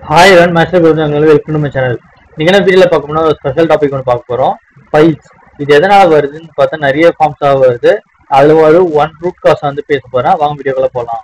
hi ரன் மாஸ்டர் குருஜாங்களுக்கு வெல்கம் நம்ம சேனல் நீங்க என்ன வீடியோல பார்க்கணும்னா ஒரு ஸ்பெஷல் டாபிக் ஒன்று பார்க்க போறோம் ஃபைல்ஸ் இது எதனால வருதுன்னு பார்த்தா நிறைய ஃபார்ம்ஸாக வருது அதுல ஒரு ஒன் ரூட் காஸ் வந்து பேச போறேன் வாங்க வீடியோக்குள்ள போகலாம்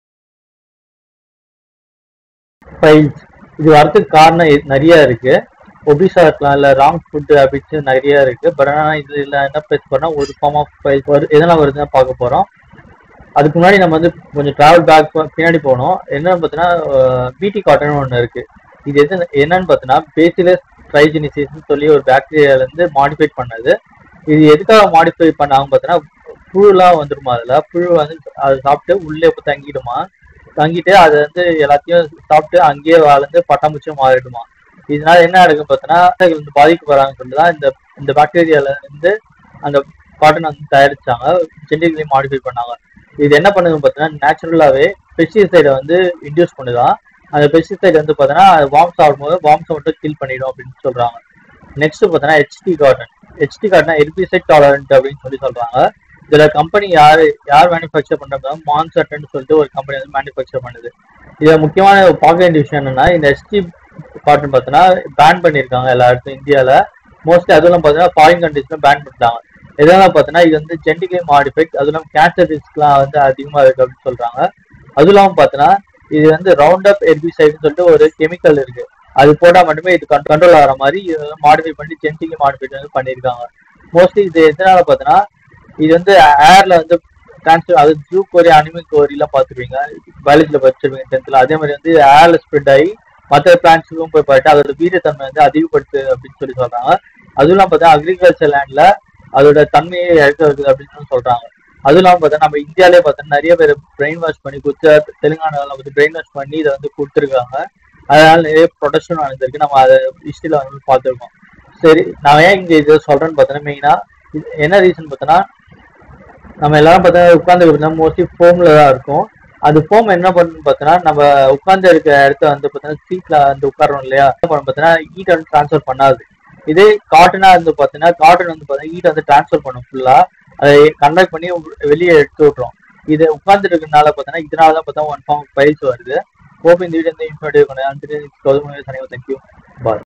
ஃபைல்ஸ் இது வரதுக்கு காரணம் எ- நிறைய இருக்கு ஒபிசா இருக்கலாம் இல்ல ராங் ஃபுட் ஹேபிட்ஸ் நிறைய இருக்கு பட் ஆனா இதுல என்ன பேச போறோம்னா ஒரு ஃபார்ம் ஆஃப் ஃபைல்ஸ் வரு எதனால வருதுன்னு பார்க்க போறோம் அதுக்கு முன்னாடி நம்ம வந்து கொஞ்சம் டிராவல் பேக் பின்னாடி போனோம் என்னன்னு பார்த்தீங்கன்னா பிடி காட்டன் ஒன்று இருக்கு இது எது என்னன்னு பார்த்தீங்கன்னா பேசிலஸ் ட்ரைஜினிசிஸ் சொல்லி ஒரு பாக்டீரியால இருந்து மாடிஃபை பண்ணது இது எதுக்காக மாடிஃபை பண்ணாங்க பார்த்தீங்கன்னா புழுலாம் வந்துருமா அதுல புழு வந்து அதை சாப்பிட்டு உள்ளே போய் தங்கிடுமா தங்கிட்டு அதை வந்து எல்லாத்தையும் சாப்பிட்டு அங்கேயே வளர்ந்து பட்டாம்பூச்சியும் மாறிடுமா இதனால என்ன நடக்கும் பார்த்தீங்கன்னா வந்து பாதிக்கப்படுறாங்கன்னு சொல்லிட்டு தான் இந்த இந்த பாக்டீரியால இருந்து அந்த காட்டன் வந்து தயாரிச்சாங்க ஜெனடிகலி மாடிஃபை பண்ணாங்க இது என்ன பண்ணுது பார்த்தீங்கன்னா நேச்சுரலாகவே பெஸ்டிசைடை வந்து இன்டியூஸ் பண்ணுதான் அந்த பெஸ்டிசைட் வந்து பார்த்தீங்கன்னா வார்ம் சாப்பிடும்போது வார்ம்ஸை மட்டும் கில் பண்ணிடும் அப்படின்னு சொல்றாங்க நெக்ஸ்ட் பார்த்தீங்கன்னா HD cotton HD cotton herbicide tolerant அப்படின்னு சொல்லி சொல்றாங்க இதுல கம்பெனி யார் யார் மேனுஃபேக்சர் பண்றாங்க மான்சர்ட்னு சொல்லிட்டு ஒரு கம்பெனி வந்து மேனுஃபேக்சர் பண்ணுது இதுல முக்கியமான பார்க்க வேண்டிய விஷயம் என்னன்னா இந்த ஹெச்டி காட்டன் பார்த்தீங்கன்னா பேன் பண்ணியிருக்காங்க எல்லா இடத்துலையும் இந்தியாவில் மோஸ்ட்லி அதெல்லாம் பார்த்தீங்கன்னா ஃபாரின் கண்ட்ரீஸ்ல பேன் பண்ணிட்டாங்க இதெல்லாம் பார்த்தீங்கன்னா இது வந்து ஜென்டிகலி மாடிஃபைட் அதுவும் இல்லாமல் கேன்சர் ரிஸ்க்லாம் வந்து அதிகமாக இருக்கு அப்படின்னு சொல்றாங்க அதுவும் இல்லாமல் பார்த்தீங்கன்னா இது வந்து ரவுண்ட் அப் எர்பிசைடுன்னு சொல்லிட்டு ஒரு கெமிக்கல் இருக்கு அது போட்டா மட்டுமே இது கண்ட்ரோல் ஆகிற மாதிரி மாடிஃபை பண்ணி ஜென்டிகலி மாடிஃபை வந்து பண்ணியிருக்காங்க மோஸ்ட்லி இது எதனால பார்த்தீங்கன்னா இது வந்து ஏர்ல வந்து டிரான்ஸ்ஃபர் அது ஜூ கோரி அனிமிக் கோரிலாம் பார்த்துருவீங்க பயாலஜியில் படிச்சிருவீங்க டென்த்தில் அதே மாதிரி வந்து ஏர்ல ஸ்ப்ரெட் ஆகி மற்ற பிளான்ட்ஸுக்கும் போய் போயிட்டு அதோட வீரியத்தன்மை வந்து அதிகப்படுத்து அப்படின்னு சொல்லி சொல்றாங்க அதுவும் இல்லாமல் பார்த்தா அக்ரிகல்ச்சர் லேண்ட்ல அதோட தன்மையை இழக்க வைக்குது அப்படின்னு சொல்றாங்க அதுவும் இல்லாமல் பார்த்தா நம்ம இந்தியாவிலே பார்த்தா நிறைய பேர் பிரெயின் வாஷ் பண்ணி குஜராத் தெலுங்கானாவில் வந்து பிரெயின் வாஷ் பண்ணி இதை வந்து கொடுத்துருக்காங்க அதனால நிறைய ப்ரொடக்ஷன் நடந்திருக்கு நம்ம அதை ஹிஸ்டரியில் வந்து பார்த்துருக்கோம் சரி நான் ஏன் இங்கே இதை சொல்றேன்னு பார்த்தோன்னா மெயினாக என்ன ரீசன் பார்த்தோன்னா நம்ம எல்லாரும் பார்த்தா உட்கார்ந்து இருந்தா மோஸ்ட்லி ஃபோம்ல தான் இருக்கும் அது ஃபோம் என்ன பண்ணுன்னு பார்த்தோன்னா நம்ம உட்கார்ந்து இருக்க இடத்த வந்து பார்த்தோன்னா சீட்ல வந்து உட்காரோம் இல்லையா என்ன பண்ண பார்த்தோன்னா ஹீட் வந்து ட்ரான்ஸ்ஃபர் பண்ணாது இதே காட்டனா இருந்து பார்த்தீங்கன்னா காட்டன் வந்து பார்த்தீங்கன்னா ஹீட் வந்து ட்ரான்ஸ்ஃபர் பண்ணும் ஃபுல்லா அதை கண்டக்ட் பண்ணி வெளியே எடுத்து விட்ரும் இது உட்கார்ந்து இருக்கனால பார்த்தோன்னா இதனால தான் பார்த்தா ஒன் ஃபார்ம் ஃபைல்ஸ் வருது ஹோப் இந்த வீடியோ வந்து இன்ஃபர்மேட்டிவ் பண்ணேன் தேங்க்யூ பாய்